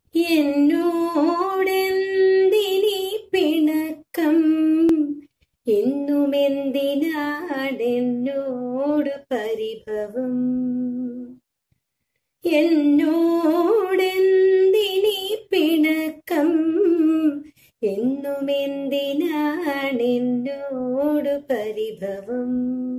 എന്നോടെന്തിനീ പിണക്കം എന്നുമെന്തിനാടെന്നോട് പരിഭവം എന്നോടെന്തിനീ പിണക്കം എന്നുമെന്തിനാണെന്നോട് പരിഭവം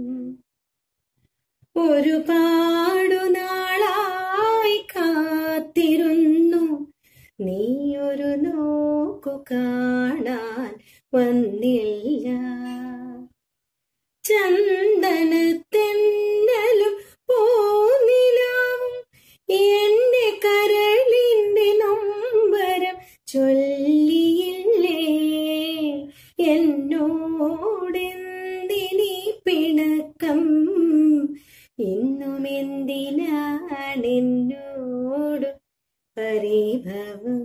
ഒരുപാടു നാളായി കാത്തിരുന്നു നീ ഒരു നോക്കു കാണാൻ വന്നില്ല ചന്ദനത്തെന്നലും പോന്നിലാവും എന്റെ കരളിന്റെ നൊമ്പരം ചൊല്ലിയില്ലേ എന്നോടെന്തിനീ പിണക്കം ഇന്നും എന്തിനാണെന്നോട് പരിഭവം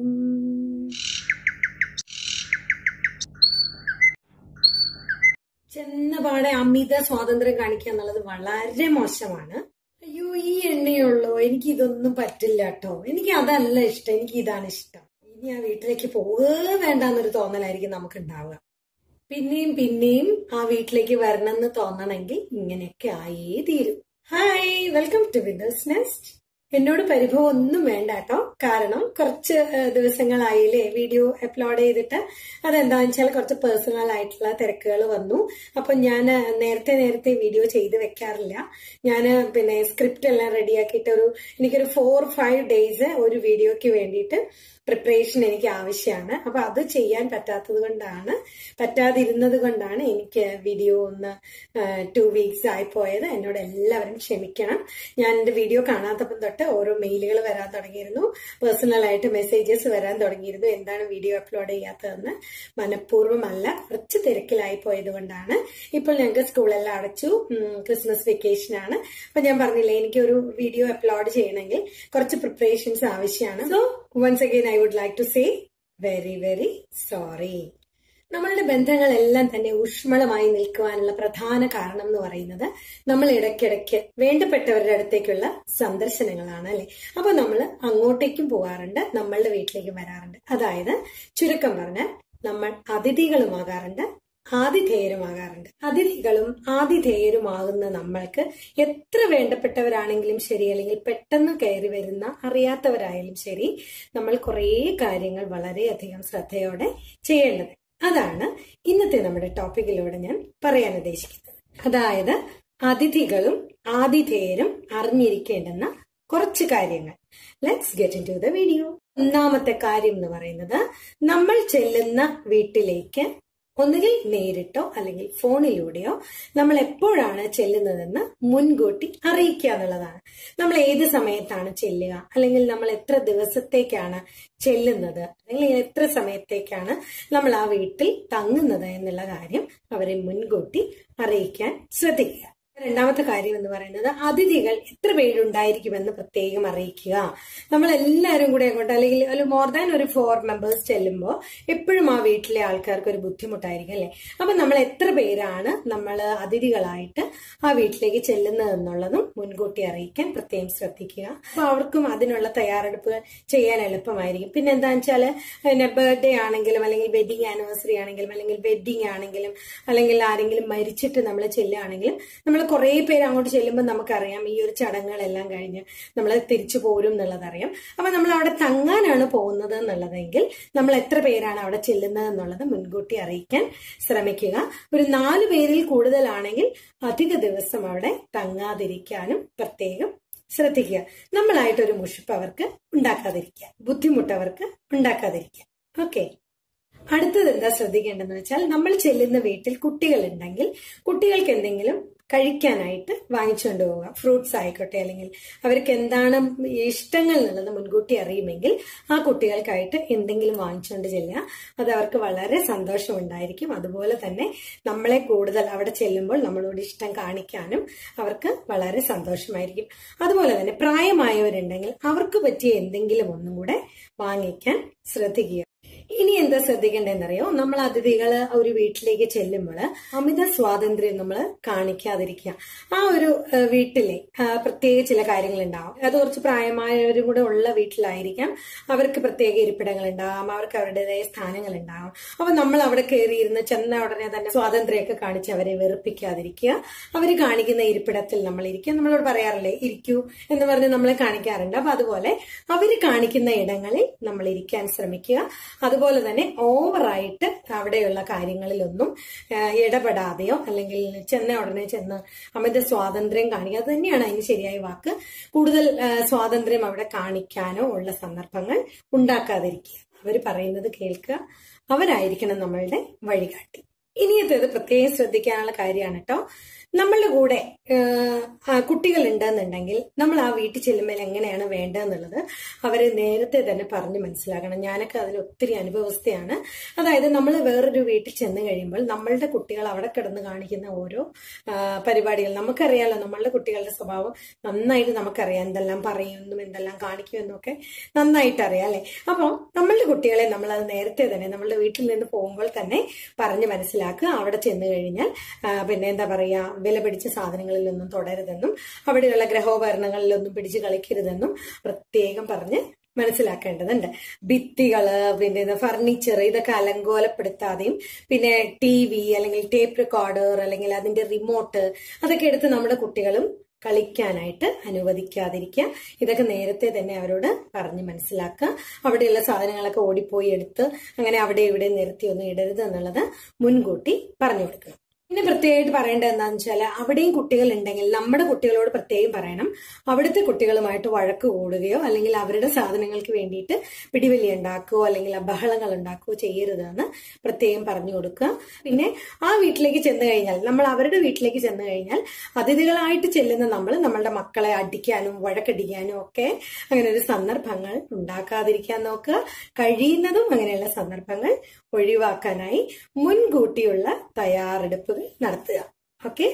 ചെന്നപാടെ അമിത സ്വാതന്ത്ര്യം കാണിക്കുക എന്നുള്ളത് വളരെ മോശമാണ് അയ്യോ ഈ എണ്ണയുള്ളൂ എനിക്ക് ഇതൊന്നും പറ്റില്ല കേട്ടോ എനിക്ക് അതല്ല ഇഷ്ടം എനിക്ക് ഇതാണ് ഇഷ്ടം ഇനി ആ വീട്ടിലേക്ക് പോവുക വേണ്ടെന്നൊരു തോന്നലായിരിക്കും നമുക്ക് ഉണ്ടാവുക പിന്നെയും പിന്നെയും ആ വീട്ടിലേക്ക് വരണം എന്ന് തോന്നണമെങ്കിൽ ഇങ്ങനെയൊക്കെ ആയേ തീരും ഹായ് വെൽക്കം ടു വിദേഴ്സ് നെസ്റ്റ് എന്നോട് പരിഭവം ഒന്നും വേണ്ട കേട്ടോ കാരണം കുറച്ച് ഏഹ്, ദിവസങ്ങളായില്ലേ വീഡിയോ അപ്ലോഡ് ചെയ്തിട്ട് അതെന്താണെന്ന് വെച്ചാൽ കുറച്ച് പേഴ്സണൽ ആയിട്ടുള്ള തിരക്കുകൾ വന്നു അപ്പൊ ഞാൻ നേരത്തെ നേരത്തെ വീഡിയോ ചെയ്ത് വെക്കാറില്ല ഞാൻ പിന്നെ സ്ക്രിപ്റ്റ് എല്ലാം റെഡിയാക്കിയിട്ട് ഒരു എനിക്കൊരു ഫോർ ഫൈവ് ഡേയ്സ് ഒരു വീഡിയോക്ക് വേണ്ടിയിട്ട് പ്രിപ്പറേഷൻ എനിക്ക് ആവശ്യമാണ് അപ്പൊ അത് ചെയ്യാൻ പറ്റാത്തത് കൊണ്ടാണ് പറ്റാതിരുന്നത് കൊണ്ടാണ് എനിക്ക് വീഡിയോ ഒന്ന് ടു വീക്സ് ആയി പോയത് എന്നോട് എല്ലാവരും ക്ഷമിക്കണം ഞാൻ എന്റെ വീഡിയോ കാണാത്തപ്പം തൊട്ട് ഓരോ മെയിലുകൾ വരാൻ തുടങ്ങിയിരുന്നു പേഴ്സണൽ ആയിട്ട് മെസ്സേജസ് വരാൻ തുടങ്ങിയിരുന്നു എന്താണ് വീഡിയോ അപ്ലോഡ് ചെയ്യാത്തതെന്ന് മനഃപൂർവ്വമല്ല കുറച്ച് തിരക്കിലായി പോയത് കൊണ്ടാണ് ഇപ്പോൾ ഞങ്ങൾക്ക് സ്കൂളെല്ലാം അടച്ചു ഉം, ക്രിസ്മസ് വെക്കേഷൻ ആണ് അപ്പൊ ഞാൻ പറഞ്ഞില്ലേ എനിക്ക് ഒരു വീഡിയോ അപ്ലോഡ് ചെയ്യണമെങ്കിൽ കുറച്ച് പ്രിപ്പറേഷൻസ് ആവശ്യമാണ് so once again I would like to say very very sorry നമ്മളുടെ ബന്ധങ്ങളെല്ലാം തന്നെ ഊഷ്മളമായി നിൽക്കുവാനുള്ള പ്രധാന കാരണം എന്ന് പറയുന്നത് നമ്മൾ ഇടയ്ക്കിടയ്ക്ക് വേണ്ടപ്പെട്ടവരുടെ അടുത്തേക്കുള്ള സന്ദർശനങ്ങളാണ് അല്ലെ അപ്പൊ നമ്മൾ അങ്ങോട്ടേക്കും പോകാറുണ്ട് നമ്മളുടെ വീട്ടിലേക്കും വരാറുണ്ട് അതായത് ചുരുക്കം പറഞ്ഞാൽ നമ്മൾ അതിഥികളുമാകാറുണ്ട് ആതിഥേയരുമാകാറുണ്ട് അതിഥികളും ആതിഥേയരുമാകുന്ന നമ്മൾക്ക് എത്ര വേണ്ടപ്പെട്ടവരാണെങ്കിലും ശരി അല്ലെങ്കിൽ പെട്ടെന്ന് കയറി വരുന്ന അറിയാത്തവരായാലും ശരി നമ്മൾ കുറേ കാര്യങ്ങൾ വളരെയധികം ശ്രദ്ധയോടെ ചെയ്യേണ്ടത് അതാണ് ഇന്നത്തെ നമ്മുടെ ടോപ്പിക്കിലൂടെ ഞാൻ പറയാൻ ഉദ്ദേശിക്കുന്നത് അതായത് അതിഥികളും ആതിഥേയരും അറിഞ്ഞിരിക്കേണ്ടുന്ന കുറച്ച് കാര്യങ്ങൾ let's get into the video ഒന്നാമത്തെ കാര്യം എന്ന് പറയുന്നത് നമ്മൾ ചെല്ലുന്ന വീട്ടിലേക്ക് ഒന്നുകിൽ നേരിട്ടോ അല്ലെങ്കിൽ ഫോണിലൂടെയോ നമ്മൾ എപ്പോഴാണ് ചെല്ലുന്നതെന്ന് മുൻകൂട്ടി അറിയിക്കുക എന്നുള്ളതാണ് നമ്മൾ ഏത് സമയത്താണ് ചെല്ലുക അല്ലെങ്കിൽ നമ്മൾ എത്ര ദിവസത്തേക്കാണ് ചെല്ലുന്നത് അല്ലെങ്കിൽ എത്ര സമയത്തേക്കാണ് നമ്മൾ ആ വീട്ടിൽ തങ്ങുന്നത് എന്നുള്ള കാര്യം അവരെ മുൻകൂട്ടി അറിയിക്കാൻ ശ്രദ്ധിക്കുക രണ്ടാമത്തെ കാര്യം എന്ന് പറയുന്നത് അതിഥികൾ എത്ര പേരുണ്ടായിരിക്കുമെന്ന് പ്രത്യേകം അറിയിക്കുക നമ്മൾ എല്ലാവരും കൂടെ അങ്ങോട്ട് അല്ലെങ്കിൽ ഒരു മോർ ദാൻ ഒരു ഫോർ മെമ്പേഴ്സ് ചെല്ലുമ്പോൾ എപ്പോഴും ആ വീട്ടിലെ ആൾക്കാർക്ക് ഒരു ബുദ്ധിമുട്ടായിരിക്കും അല്ലെ അപ്പൊ നമ്മൾ എത്ര പേരാണ് നമ്മൾ അതിഥികളായിട്ട് ആ വീട്ടിലേക്ക് ചെല്ലുന്നത് എന്നുള്ളതും മുൻകൂട്ടി അറിയിക്കാൻ പ്രത്യേകം ശ്രദ്ധിക്കുക അപ്പൊ അവർക്കും അതിനുള്ള തയ്യാറെടുപ്പുകൾ ചെയ്യാൻ എളുപ്പമായിരിക്കും പിന്നെ എന്താണെന്ന് വെച്ചാൽ പിന്നെ ബർത്ത്ഡേ ആണെങ്കിലും അല്ലെങ്കിൽ വെഡിങ് ആനിവേഴ്സറി ആണെങ്കിലും അല്ലെങ്കിൽ വെഡിങ് ആണെങ്കിലും അല്ലെങ്കിൽ ആരെങ്കിലും മരിച്ചിട്ട് നമ്മൾ ചെല്ലുകയാണെങ്കിലും നമ്മൾ കുറേ പേര് അങ്ങോട്ട് ചെല്ലുമ്പോൾ നമുക്കറിയാം ഈ ഒരു ചടങ്ങുകളെല്ലാം കഴിഞ്ഞ് നമ്മൾ തിരിച്ചു പോരും എന്നുള്ളതറിയാം അപ്പൊ നമ്മൾ അവിടെ തങ്ങാനാണ് പോകുന്നത് എന്നുള്ളതെങ്കിൽ നമ്മൾ എത്ര പേരാണ് അവിടെ ചെല്ലുന്നത് എന്നുള്ളത് മുൻകൂട്ടി അറിയിക്കാൻ ശ്രമിക്കുക ഒരു നാല് പേരിൽ കൂടുതലാണെങ്കിൽ അധിക ദിവസം അവിടെ തങ്ങാതിരിക്കാനും പ്രത്യേകം ശ്രദ്ധിക്കുക നമ്മളായിട്ടൊരു മുഷിപ്പ് അവർക്ക് ഉണ്ടാക്കാതിരിക്കുക ബുദ്ധിമുട്ടവർക്ക് ഉണ്ടാക്കാതിരിക്കുക ഓക്കെ അടുത്തത് എന്താ ശ്രദ്ധിക്കേണ്ടതെന്ന് വെച്ചാൽ നമ്മൾ ചെല്ലുന്ന വീട്ടിൽ കുട്ടികൾ ഉണ്ടെങ്കിൽ കുട്ടികൾക്ക് എന്തെങ്കിലും കഴിക്കാനായിട്ട് വാങ്ങിച്ചുകൊണ്ട് പോവുക ഫ്രൂട്ട്സ് ആയിക്കോട്ടെ അല്ലെങ്കിൽ അവർക്ക് എന്താണ് ഇഷ്ടങ്ങൾ എന്നുള്ളത് മുൻകൂട്ടി അറിയുമെങ്കിൽ ആ കുട്ടികൾക്കായിട്ട് എന്തെങ്കിലും വാങ്ങിച്ചുകൊണ്ട് ചെല്ലുക അത് അവർക്ക് വളരെ സന്തോഷം ഉണ്ടായിരിക്കും അതുപോലെ തന്നെ നമ്മളെ കൂടുതൽ അവിടെ ചെല്ലുമ്പോൾ നമ്മളോട് ഇഷ്ടം കാണിക്കാനും അവർക്ക് വളരെ സന്തോഷമായിരിക്കും അതുപോലെ തന്നെ പ്രായമായവരുണ്ടെങ്കിൽ അവർക്ക് പറ്റിയ എന്തെങ്കിലും ഒന്നും കൂടെ വാങ്ങിക്കാൻ ശ്രദ്ധിക്കുക ഇനി എന്താ ശ്രദ്ധിക്കേണ്ടതെന്നറിയോ നമ്മൾ അതിഥികള് ഒരു വീട്ടിലേക്ക് ചെല്ലുമ്പോൾ അമിത സ്വാതന്ത്ര്യം നമ്മൾ കാണിക്കാതിരിക്കുക ആ ഒരു ആ, വീട്ടിലെ ആ, പ്രത്യേക ചില കാര്യങ്ങൾ ഉണ്ടാവും അത് കുറച്ച് പ്രായമായവരും കൂടെ ഉള്ള വീട്ടിലായിരിക്കാം അവർക്ക് പ്രത്യേക ഇരിപ്പിടങ്ങൾ ഉണ്ടാവും അവർക്ക് അവരുടേതായ സ്ഥാനങ്ങൾ ഉണ്ടാവും അപ്പൊ നമ്മൾ അവിടെ കയറിയിരുന്ന് ചെന്ന ഉടനെ തന്നെ സ്വാതന്ത്ര്യമൊക്കെ കാണിച്ച് അവരെ വെറുപ്പിക്കാതിരിക്കുക അവർ കാണിക്കുന്ന ഇരിപ്പിടത്തിൽ നമ്മൾ ഇരിക്കുക നമ്മളോട് പറയാറില്ലേ ഇരിക്കൂ എന്ന് പറഞ്ഞ് നമ്മളെ കാണിക്കാറുണ്ട് അപ്പൊ അതുപോലെ അവർ കാണിക്കുന്ന ഇടങ്ങളിൽ നമ്മൾ ഇരിക്കാൻ ശ്രമിക്കുക അതുപോലെ തന്നെ ഓവറായിട്ട് അവിടെയുള്ള കാര്യങ്ങളിലൊന്നും ആ, ഇടപെടാതെയോ അല്ലെങ്കിൽ ചെന്ന ഉടനെ ചെന്ന് അമിത സ്വാതന്ത്ര്യം കാണിക്കുക അത് തന്നെയാണ് അതിന് ശരിയായ വാക്ക് കൂടുതൽ ആ, സ്വാതന്ത്ര്യം അവിടെ കാണിക്കാനോ ഉള്ള സന്ദർഭങ്ങൾ ഉണ്ടാക്കാതിരിക്കുക അവർ പറയുന്നത് കേൾക്കുക അവരായിരിക്കണം നമ്മളുടെ വഴികാട്ടി ഇനിയത്തേത് പ്രത്യേകം ശ്രദ്ധിക്കാനുള്ള കാര്യമാണ് കേട്ടോ നമ്മളുടെ കൂടെ കുട്ടികൾ ഉണ്ടെന്നുണ്ടെങ്കിൽ നമ്മൾ ആ വീട്ടിൽ ചെല്ലുമ്പോൾ എങ്ങനെയാണ് വേണ്ടതെന്നുള്ളത് അവരെ നേരത്തെ തന്നെ പറഞ്ഞ് മനസ്സിലാക്കണം ഞാനൊക്കെ അതിൽ ഒത്തിരി അനുഭവസ്ഥയാണ് അതായത് നമ്മൾ വേറൊരു വീട്ടിൽ ചെന്ന് കഴിയുമ്പോൾ നമ്മളുടെ കുട്ടികൾ അവിടെ കിടന്ന് കാണിക്കുന്ന ഓരോ ആ, പരിപാടികൾ നമുക്കറിയാലോ നമ്മളുടെ കുട്ടികളുടെ സ്വഭാവം നന്നായിട്ട് നമുക്കറിയാം എന്തെല്ലാം പറയുമെന്നും എന്തെല്ലാം കാണിക്കുമെന്നും ഒക്കെ നന്നായിട്ട് അറിയാം അല്ലെ അപ്പോൾ നമ്മളുടെ കുട്ടികളെ നമ്മൾ അത് നേരത്തെ തന്നെ നമ്മളുടെ വീട്ടിൽ നിന്ന് പോകുമ്പോൾ തന്നെ പറഞ്ഞ് മനസ്സിലാക്കുക അവിടെ ചെന്ന് കഴിഞ്ഞാൽ ആ, പിന്നെ എന്താ പറയാ വില പിടിച്ച സാധനങ്ങളിലൊന്നും തുടരുതെന്നും അവിടെയുള്ള ഗ്രഹോപകരണങ്ങളിലൊന്നും പിടിച്ച് കളിക്കരുതെന്നും പ്രത്യേകം പറഞ്ഞ് മനസ്സിലാക്കേണ്ടതുണ്ട് ഭിത്തികള് പിന്നെ ഫർണിച്ചർ ഇതൊക്കെ അലങ്കോലപ്പെടുത്താതെയും പിന്നെ ടി വി അല്ലെങ്കിൽ ടേപ്പ് റെക്കോർഡർ അല്ലെങ്കിൽ അതിന്റെ റിമോട്ട് അതൊക്കെ എടുത്ത് നമ്മുടെ കുട്ടികളും കളിക്കാനായിട്ട് അനുവദിക്കാതിരിക്കുക ഇതൊക്കെ നേരത്തെ തന്നെ അവരോട് പറഞ്ഞ് മനസ്സിലാക്കുക അവിടെയുള്ള സാധനങ്ങളൊക്കെ ഓടിപ്പോയി എടുത്ത് അങ്ങനെ അവിടെ ഇവിടെ നിർത്തി ഒന്നും ഇടരുത് എന്നുള്ളത് മുൻകൂട്ടി പറഞ്ഞു കൊടുക്കുക പിന്നെ പ്രത്യേകമായിട്ട് പറയേണ്ടത് എന്താണെന്ന് വെച്ചാൽ അവിടെയും കുട്ടികൾ ഉണ്ടെങ്കിൽ നമ്മുടെ കുട്ടികളോട് പ്രത്യേകം പറയണം അവിടുത്തെ കുട്ടികളുമായിട്ട് വഴക്ക് കൂടുകയോ അല്ലെങ്കിൽ അവരുടെ സാധനങ്ങൾക്ക് വേണ്ടിയിട്ട് പിടിവലി ഉണ്ടാക്കുകയോ അല്ലെങ്കിൽ ബഹളങ്ങൾ ഉണ്ടാക്കുകയോ ചെയ്യരുതെന്ന് പ്രത്യേകം പറഞ്ഞു കൊടുക്കുക പിന്നെ ആ വീട്ടിലേക്ക് ചെന്ന് കഴിഞ്ഞാൽ നമ്മൾ അവരുടെ വീട്ടിലേക്ക് ചെന്ന് കഴിഞ്ഞാൽ അതിഥികളായിട്ട് ചെല്ലുന്ന നമ്മൾ നമ്മളുടെ മക്കളെ അടിക്കാനും വഴക്കടിക്കാനും ഒക്കെ അങ്ങനെ ഒരു സന്ദർഭങ്ങൾ ഉണ്ടാക്കാതിരിക്കാൻ നോക്കുക കഴിയുന്നതും അങ്ങനെയുള്ള സന്ദർഭങ്ങൾ ഒഴിവാക്കാനായി മുൻകൂട്ടിയുള്ള തയ്യാറെടുപ്പുകൾ നടത്തുക ഓക്കെ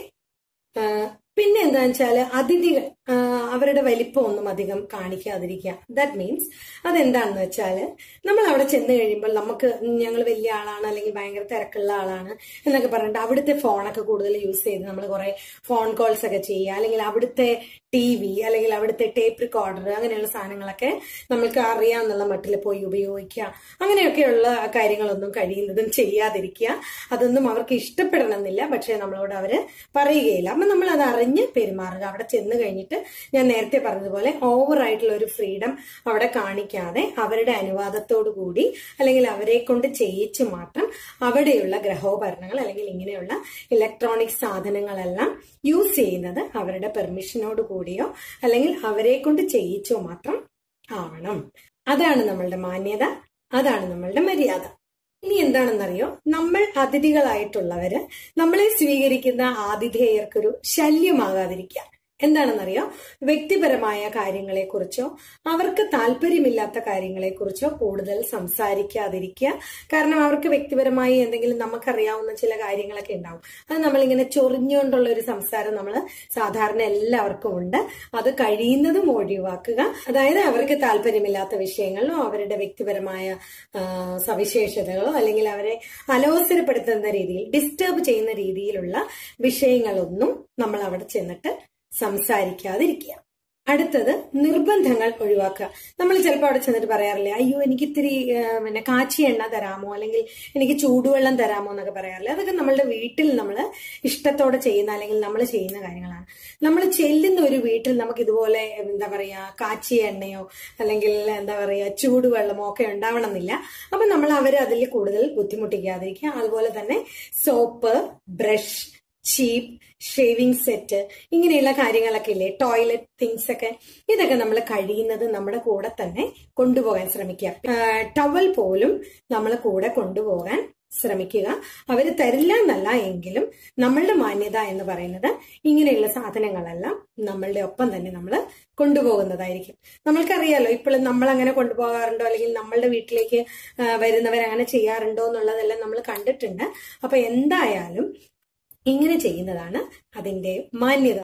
പിന്നെ എന്താന്ന് വെച്ചാല് അതിഥികൾ ആ, അവരുടെ വലിപ്പമൊന്നും അധികം കാണിക്കാതിരിക്കുക ദാറ്റ് മീൻസ് അതെന്താണെന്ന് വെച്ചാല് നമ്മൾ അവിടെ ചെന്ന് കഴിയുമ്പോൾ നമുക്ക് ഞങ്ങൾ വലിയ ആളാണ് അല്ലെങ്കിൽ ഭയങ്കര തിരക്കുള്ള ആളാണ് എന്നൊക്കെ പറഞ്ഞിട്ട് അവിടുത്തെ ഫോണൊക്കെ കൂടുതൽ യൂസ് ചെയ്ത് നമ്മൾ കുറെ ഫോൺ കോൾസ് ഒക്കെ ചെയ്യുക അല്ലെങ്കിൽ അവിടുത്തെ ടി വി അല്ലെങ്കിൽ അവിടുത്തെ ടേപ്പ് റെക്കോർഡർ അങ്ങനെയുള്ള സാധനങ്ങളൊക്കെ നമ്മൾക്ക് അറിയാവുന്നുള്ള മട്ടിൽ പോയി ഉപയോഗിക്കുക അങ്ങനെയൊക്കെയുള്ള കാര്യങ്ങളൊന്നും കഴിയുന്നതും ചെയ്യാതിരിക്കുക അതൊന്നും അവർക്ക് ഇഷ്ടപ്പെടണമെന്നില്ല പക്ഷെ നമ്മളോട് അവര് പറയുകയില്ല അപ്പൊ നമ്മൾ അത് അറിഞ്ഞ് പെരുമാറുക അവിടെ ചെന്ന് കഴിഞ്ഞിട്ട് ഞാൻ നേരത്തെ പറഞ്ഞതുപോലെ ഓവർ ആയിട്ടുള്ള ഒരു ഫ്രീഡം അവിടെ കാണിക്കാതെ അവരുടെ അനുവാദത്തോടു കൂടി അല്ലെങ്കിൽ അവരെ കൊണ്ട് ചെയ്യിച്ച് മാത്രം അവിടെയുള്ള ഗ്രഹോപകരണങ്ങൾ അല്ലെങ്കിൽ ഇങ്ങനെയുള്ള ഇലക്ട്രോണിക് സാധനങ്ങളെല്ലാം യൂസ് ചെയ്യുന്നത് അവരുടെ പെർമിഷനോട് കൂടിയോ അല്ലെങ്കിൽ അവരെ കൊണ്ട് ചെയ്യിച്ചോ മാത്രം ആവണം അതാണ് നമ്മളുടെ മാന്യത അതാണ് നമ്മളുടെ മര്യാദ ഇനി എന്താണെന്നറിയോ നമ്മൾ അതിഥികളായിട്ടുള്ളവര് നമ്മളെ സ്വീകരിക്കുന്ന ആതിഥേയർക്കൊരു ശല്യമാകാതിരിക്കുക എന്താണെന്നറിയോ വ്യക്തിപരമായ കാര്യങ്ങളെക്കുറിച്ചോ അവർക്ക് താല്പര്യമില്ലാത്ത കാര്യങ്ങളെക്കുറിച്ചോ കൂടുതൽ സംസാരിക്കാതിരിക്കുക കാരണം അവർക്ക് വ്യക്തിപരമായി എന്തെങ്കിലും നമുക്കറിയാവുന്ന ചില കാര്യങ്ങളൊക്കെ ഉണ്ടാവും അത് നമ്മളിങ്ങനെ ചൊറിഞ്ഞുകൊണ്ടുള്ള ഒരു സംസാരം നമ്മൾ സാധാരണ എല്ലാവർക്കും ഉണ്ട് അത് കഴിയുന്നതും ഒഴിവാക്കുക അതായത് അവർക്ക് താല്പര്യമില്ലാത്ത വിഷയങ്ങളിലോ അവരുടെ വ്യക്തിപരമായ ആ, സവിശേഷതകളോ അല്ലെങ്കിൽ അവരെ അലോസരപ്പെടുത്തുന്ന രീതിയിൽ ഡിസ്റ്റർബ് ചെയ്യുന്ന രീതിയിലുള്ള വിഷയങ്ങളൊന്നും നമ്മൾ അവിടെ ചെന്നിട്ട് സംസാരിക്കാതിരിക്കുക അടുത്തത് നിർബന്ധങ്ങൾ ഒഴിവാക്കുക നമ്മൾ ചിലപ്പോൾ അവിടെ ചെന്നിട്ട് പറയാറില്ലേ അയ്യോ എനിക്ക് ഇത്തിരി ആ, പിന്നെ കാച്ചി എണ്ണ തരാമോ അല്ലെങ്കിൽ എനിക്ക് ചൂടുവെള്ളം തരാമോ എന്നൊക്കെ പറയാറില്ലേ അതൊക്കെ നമ്മളുടെ വീട്ടിൽ നമ്മൾ ഇഷ്ടത്തോടെ ചെയ്യുന്ന അല്ലെങ്കിൽ നമ്മൾ ചെയ്യുന്ന കാര്യങ്ങളാണ് നമ്മൾ ചെല്ലുന്ന ഒരു വീട്ടിൽ നമുക്ക് ഇതുപോലെ എന്താ പറയാ കാച്ചിയ എണ്ണയോ അല്ലെങ്കിൽ എന്താ പറയാ ചൂടുവെള്ളമോ ഒക്കെ ഉണ്ടാവണമെന്നില്ല അപ്പൊ നമ്മൾ അവരെ അതിൽ കൂടുതൽ ബുദ്ധിമുട്ടിക്കാതിരിക്കുക അതുപോലെ തന്നെ സോപ്പ് ബ്രഷ് ചീപ്പ് ഷേവിംഗ് സെറ്റ് ഇങ്ങനെയുള്ള കാര്യങ്ങളൊക്കെ ഇല്ലേ ടോയ്ലറ്റ് തിങ്സ് ഒക്കെ ഇതൊക്കെ നമ്മൾ കഴിയുന്നത് നമ്മുടെ കൂടെ തന്നെ കൊണ്ടുപോകാൻ ശ്രമിക്കുക ടവൽ പോലും നമ്മൾ കൂടെ കൊണ്ടുപോകാൻ ശ്രമിക്കുക അവർ തരില്ല എന്നല്ല എങ്കിലും നമ്മളുടെ മാന്യത എന്ന് പറയുന്നത് ഇങ്ങനെയുള്ള സാധനങ്ങളെല്ലാം നമ്മളുടെ ഒപ്പം തന്നെ നമ്മൾ കൊണ്ടുപോകുന്നതായിരിക്കും നമ്മൾക്കറിയാലോ ഇപ്പോഴും നമ്മൾ അങ്ങനെ കൊണ്ടുപോകാറുണ്ടോ അല്ലെങ്കിൽ നമ്മളുടെ വീട്ടിലേക്ക് ആ, വരുന്നവർ അങ്ങനെ ചെയ്യാറുണ്ടോ എന്നുള്ളതെല്ലാം നമ്മൾ കണ്ടിട്ടുണ്ട് അപ്പൊ എന്തായാലും ഇങ്ങനെ ചെയ്യുന്നതാണ് അതിന്റെ മാന്യത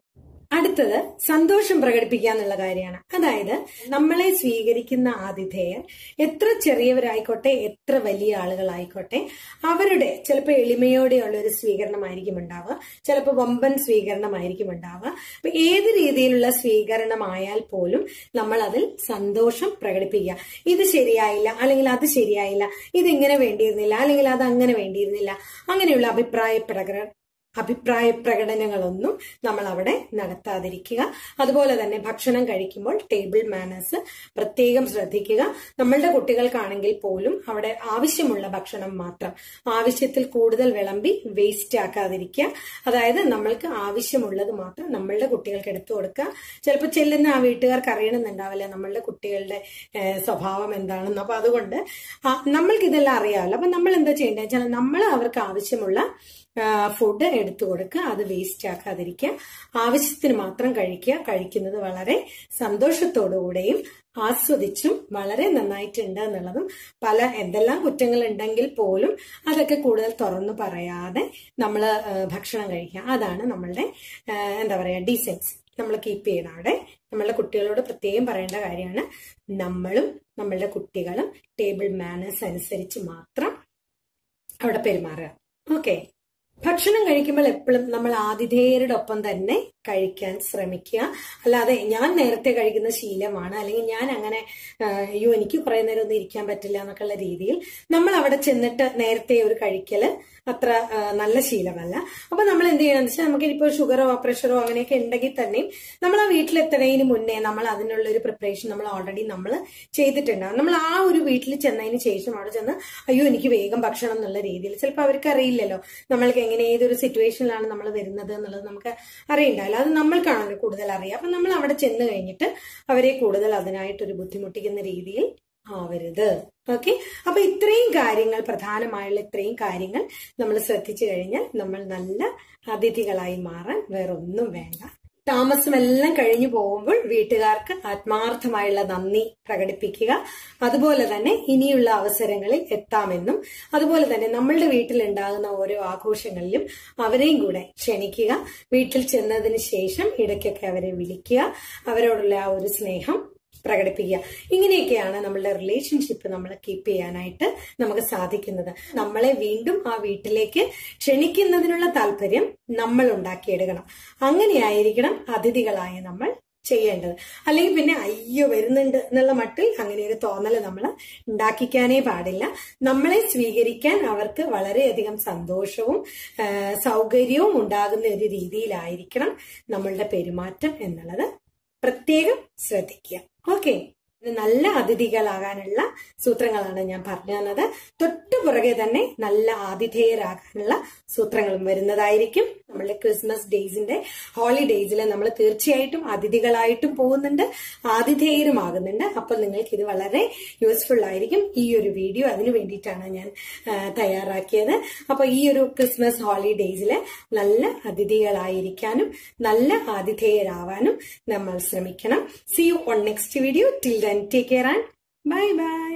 അടുത്തത് സന്തോഷം പ്രകടിപ്പിക്കുക എന്നുള്ള കാര്യമാണ് അതായത് നമ്മളെ സ്വീകരിക്കുന്ന ആതിഥേയർ എത്ര ചെറിയവരായിക്കോട്ടെ എത്ര വലിയ ആളുകളായിക്കോട്ടെ അവരുടെ ചിലപ്പോൾ എളിമയോടെയുള്ള ഒരു സ്വീകരണമായിരിക്കും ഉണ്ടാവുക ചിലപ്പോൾ വമ്പൻ സ്വീകരണമായിരിക്കും ഉണ്ടാവുക അപ്പൊ ഏത് രീതിയിലുള്ള സ്വീകരണമായാൽ പോലും നമ്മൾ അതിൽ സന്തോഷം പ്രകടിപ്പിക്കുക ഇത് ശരിയായില്ല അല്ലെങ്കിൽ അത് ശരിയായില്ല ഇത് ഇങ്ങനെ വേണ്ടിയിരുന്നില്ല അല്ലെങ്കിൽ അത് അങ്ങനെ വേണ്ടിയിരുന്നില്ല അങ്ങനെയുള്ള അഭിപ്രായ പ്രകട അഭിപ്രായ പ്രകടനങ്ങളൊന്നും നമ്മൾ അവിടെ നടത്താതിരിക്കുക അതുപോലെ തന്നെ ഭക്ഷണം കഴിക്കുമ്പോൾ ടേബിൾ മാനേഴ്സ് പ്രത്യേകം ശ്രദ്ധിക്കുക നമ്മളുടെ കുട്ടികൾക്കാണെങ്കിൽ പോലും അവിടെ ആവശ്യമുള്ള ഭക്ഷണം മാത്രം ആവശ്യത്തിൽ കൂടുതൽ വിളമ്പി വേസ്റ്റ് ആക്കാതിരിക്കുക അതായത് നമ്മൾക്ക് ആവശ്യമുള്ളത് മാത്രം നമ്മളുടെ കുട്ടികൾക്ക് എടുത്തു കൊടുക്കുക ചിലപ്പോൾ ചെല്ലുന്ന ആ വീട്ടുകാർക്ക് അറിയണമെന്നുണ്ടാവില്ല നമ്മളുടെ കുട്ടികളുടെ ഏഹ്, സ്വഭാവം എന്താണെന്ന് അപ്പൊ അതുകൊണ്ട് ആ, നമ്മൾക്ക് ഇതെല്ലാം അറിയാമല്ലോ അപ്പൊ നമ്മൾ എന്താ ചെയ്യേണ്ടത് വെച്ചാൽ നമ്മൾ അവർക്ക് ആവശ്യമുള്ള ഫുഡ് എടുത്തു കൊടുക്കുക അത് വേസ്റ്റ് ആക്കാതിരിക്കുക ആവശ്യത്തിന് മാത്രം കഴിക്കുക കഴിക്കുന്നത് വളരെ സന്തോഷത്തോടുകൂടെയും ആസ്വദിച്ചും വളരെ നന്നായിട്ടുണ്ട് എന്നുള്ളതും പല എന്തെല്ലാം കുറ്റങ്ങൾ ഉണ്ടെങ്കിൽ പോലും അതൊക്കെ കൂടുതൽ തുറന്നു പറയാതെ നമ്മൾ ഭക്ഷണം കഴിക്കുക അതാണ് നമ്മളുടെ ആ, എന്താ പറയാ ഡീസൻസ് നമ്മൾ കീപ്പ് ചെയ്യണം അവിടെ നമ്മളുടെ കുട്ടികളോട് പ്രത്യേകം പറയേണ്ട കാര്യമാണ് നമ്മളും നമ്മളുടെ കുട്ടികളും ടേബിൾ മാനേഴ്സ് അനുസരിച്ച് മാത്രം അവിടെ പെരുമാറുക ഓക്കെ ഭക്ഷണം കഴിക്കുമ്പോൾ എപ്പോഴും നമ്മൾ ആതിഥേയരുടെ ഒപ്പം തന്നെ കഴിക്കാൻ ശ്രമിക്കുക അല്ലാതെ ഞാൻ നേരത്തെ കഴിക്കുന്ന ശീലമാണ് അല്ലെങ്കിൽ ഞാൻ അങ്ങനെ ആ, അയ്യോ എനിക്ക് കുറെ നേരം ഒന്നും ഇരിക്കാൻ പറ്റില്ല എന്നൊക്കെയുള്ള രീതിയിൽ നമ്മൾ അവിടെ ചെന്നിട്ട് നേരത്തെ ഒരു കഴിക്കല് അത്ര ആ, നല്ല ശീലമല്ല അപ്പൊ നമ്മൾ എന്ത് ചെയ്യണമെന്ന് വെച്ചാൽ നമുക്ക് ഇപ്പോൾ ഷുഗറോ പ്രഷറോ അങ്ങനെയൊക്കെ ഉണ്ടെങ്കിൽ തന്നെയും നമ്മൾ ആ വീട്ടിലെത്തുന്നതിന് മുന്നേ നമ്മൾ അതിനുള്ള ഒരു പ്രിപ്പറേഷൻ നമ്മൾ ഓൾറെഡി നമ്മൾ ചെയ്തിട്ടുണ്ടാവും നമ്മൾ ആ ഒരു വീട്ടിൽ ചെന്നതിന് ശേഷം അവിടെ ചെന്ന് അയ്യോ എനിക്ക് വേഗം ഭക്ഷണം എന്നുള്ള രീതിയിൽ ചിലപ്പോൾ അവർക്ക് അറിയില്ലല്ലോ നമ്മൾക്ക് എങ്ങനെ ഏതൊരു സിറ്റുവേഷനിലാണ് നമ്മൾ വരുന്നത് എന്നുള്ളത് നമുക്ക് അറിയണ്ടാവില്ല അത് നമ്മൾക്കാണല്ലോ കൂടുതൽ അറിയാം അപ്പൊ നമ്മൾ അവിടെ ചെന്ന് കഴിഞ്ഞിട്ട് അവരെ കൂടുതൽ അതിനായിട്ടൊരു ബുദ്ധിമുട്ടിക്കുന്ന രീതിയിൽ ആവരുത് ഓക്കെ അപ്പൊ ഇത്രയും കാര്യങ്ങൾ പ്രധാനമായുള്ള ഇത്രയും കാര്യങ്ങൾ നമ്മൾ ശ്രദ്ധിച്ചു കഴിഞ്ഞാൽ നമ്മൾ നല്ല അതിഥികളായി മാറാൻ വേറൊന്നും വേണ്ട താമസമെല്ലാം കഴിഞ്ഞു പോകുമ്പോൾ വീട്ടുകാർക്ക് ആത്മാർത്ഥമായുള്ള നന്ദി പ്രകടിപ്പിക്കുക അതുപോലെ തന്നെ ഇനിയുള്ള അവസരങ്ങളിൽ എത്താമെന്നും അതുപോലെ തന്നെ നമ്മളുടെ വീട്ടിലുണ്ടാകുന്ന ഓരോ ആഘോഷങ്ങളിലും അവരെയും കൂടെ ക്ഷണിക്കുക വീട്ടിൽ ചെന്നതിന് ശേഷം ഇടയ്ക്കൊക്കെ അവരെ വിളിക്കുക അവരോടുള്ള ആ ഒരു സ്നേഹം പ്രകടിപ്പിക്കുക ഇങ്ങനെയൊക്കെയാണ് നമ്മളുടെ റിലേഷൻഷിപ്പ് നമ്മൾ കീപ്പ് ചെയ്യാനായിട്ട് നമുക്ക് സാധിക്കുന്നത് നമ്മളെ വീണ്ടും ആ വീട്ടിലേക്ക് ക്ഷണിക്കുന്നതിനുള്ള താല്പര്യം നമ്മൾ ഉണ്ടാക്കിയെടുക്കണം അങ്ങനെയായിരിക്കണം അതിഥികളായ നമ്മൾ ചെയ്യേണ്ടത് അല്ലെങ്കിൽ പിന്നെ അയ്യോ വരുന്നുണ്ട് എന്നുള്ള മട്ടിൽ അങ്ങനെ ഒരു തോന്നൽ നമ്മൾ ഉണ്ടാക്കിക്കാനേ പാടില്ല നമ്മളെ സ്വീകരിക്കാൻ അവർക്ക് വളരെയധികം സന്തോഷവും ആ, സൗകര്യവും ഉണ്ടാകുന്ന ഒരു രീതിയിലായിരിക്കണം നമ്മളുടെ പെരുമാറ്റം എന്നുള്ളത് പ്രത്യേകം ശ്രദ്ധിക്കുക ഓക്കെ നല്ല അതിഥികളാകാനുള്ള സൂത്രങ്ങളാണ് ഞാൻ പറഞ്ഞു തന്നത് തൊട്ടു പുറകെ തന്നെ നല്ല ആതിഥേയരാകാനുള്ള സൂത്രങ്ങളും വരുന്നതായിരിക്കും നമ്മളുടെ ക്രിസ്മസ് ഡേയ്സിന്റെ ഹോളിഡേയ്സിൽ നമ്മൾ തീർച്ചയായിട്ടും അതിഥികളായിട്ടും പോകുന്നുണ്ട് ആതിഥേയരുമാകുന്നുണ്ട് അപ്പൊ നിങ്ങൾക്ക് ഇത് വളരെ യൂസ്ഫുൾ ആയിരിക്കും ഈ ഒരു വീഡിയോ അതിനു വേണ്ടിയിട്ടാണ് ഞാൻ ആ, തയ്യാറാക്കിയത് അപ്പൊ ഈ ഒരു ക്രിസ്മസ് ഹോളിഡേയ്സിൽ നല്ല അതിഥികളായിരിക്കാനും നല്ല ആതിഥേയരാവാനും നമ്മൾ ശ്രമിക്കണം see you on next video till then take care and bye by